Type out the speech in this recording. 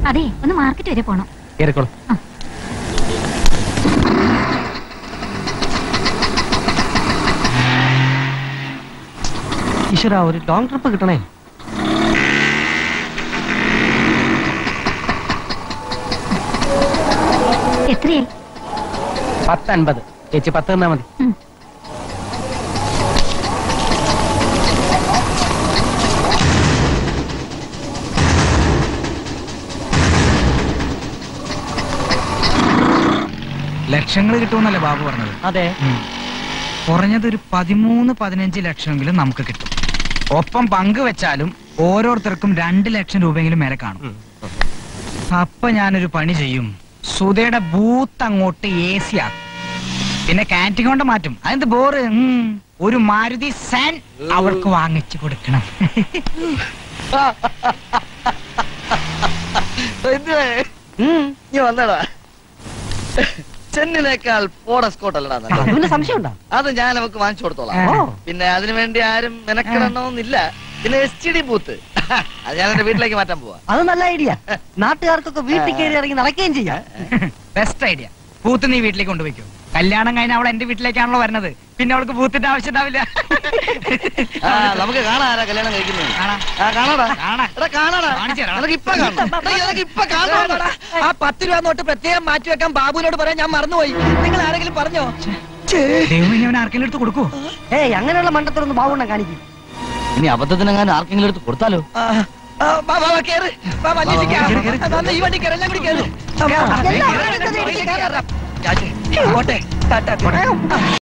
അതെ ഒന്ന് മാർക്കറ്റ് വരെ പോണം കേറിക്കോളൂ ഈശ്വര ഒരു ലോങ് ട്രിപ്പ് കിട്ടണേ എത്രയായി പത്ത് അൻപത് ചേച്ചി പത്ത് തന്നാ മതി ഉം. ലക്ഷങ്ങൾ കിട്ടുമെന്നല്ലേ ബാബു പറഞ്ഞത് അതെ കുറഞ്ഞത് ഒരു പതിമൂന്ന് പതിനഞ്ച് ലക്ഷമെങ്കിലും നമുക്ക് കിട്ടും ഒപ്പം പങ്കുവെച്ചാലും ഓരോരുത്തർക്കും രണ്ട് ലക്ഷം രൂപയെങ്കിലും മേലെ കാണും അപ്പൊ ഞാനൊരു പണി ചെയ്യും സുധയുടെ ബൂത്ത് അങ്ങോട്ട് എ സി ആക്കും പിന്നെ കാന്റീൻ കൊണ്ട് മാറ്റും അതെന്ത് ബോറ് ഉം. ഒരു മാരുതി സാൻ അവൾക്ക് വാങ്ങിച്ചു കൊടുക്കണം നീ വന്നടാ ചെന്നിനേക്കാൾ പോഡസ്കോട്ട് അല്ലടാ നല്ലത്. അതിന് സംശയമുണ്ടോ അത് ഞാൻ അവക്ക് വാങ്ങിച്ചു കൊടുത്തോളാം ഓ. പിന്നെ അതിനു വേണ്ടി ആരും മെനക്കിടണമെന്നില്ല പിന്നെ എസ് ടി ഡി ബൂത്ത് അത് ഞാൻ എന്റെ വീട്ടിലേക്ക് മാറ്റാൻ പോവാ അത് നല്ല ഐഡിയ നാട്ടുകാർക്കൊക്കെ വീട്ടിൽ കയറി ഇറങ്ങി നടക്കുകയും ചെയ്യാം ബെസ്റ്റ് ഐഡിയ ബൂത്ത് നീ വീട്ടിലേക്ക് കൊണ്ടുപോയിക്കോ കല്യാണം കഴിഞ്ഞ അവൾ എന്റെ വീട്ടിലേക്കാണല്ലോ വരുന്നത് പിന്നെ അവൾക്ക് ബൂത്തിന്റെ ആവശ്യം ഉണ്ടാവില്ല ആ നമുക്ക് കാണാം ആരാ കല്യാണം കഴിക്കുന്നത് കാണാം. ആ കാണാടാ കാണാം. എടാ കാണാടാ കാണിച്ചു തരാം. നിനക്ക് ഇപ്പൊ കാണണം എടാ, നിനക്ക് ഇപ്പൊ കാണണം ആ പത്ത് രൂപ നോട്ട് പ്രത്യേകം മാറ്റി വെക്കാൻ ബാബുവിനോട് പറയാൻ ഞാൻ മറന്നുപോയി നിങ്ങൾ ആരെങ്കിലും പറഞ്ഞോ ദൈവം ഇനി അവൻ ആർക്കെങ്കിലും എടുത്ത് കൊടുക്കൂ ഏയ് അങ്ങനെയുള്ള മണ്ടത്തൊന്നും ബാബുണ്ണ കാണിക്കും ഇനി അബദ്ധത്തിനെങ്ങാനും ആർക്കെങ്കിലും എടുത്ത് കൊടുത്താലോ ആ, ആ, വാ, വാ, വാ, കേറ്. വാ, വാ, അന്വേഷിക്കാം. കേറ്, കേറ്. ആ, വന്ന് ഈ വണ്ടി കയറി എല്ലാം കൂടി കേറ്. ആ, വാ. എല്ലാം കേറ്, കൂടി കേറ്, കേറ്. കേറ്. പോട്ടെ ടാറ്റാ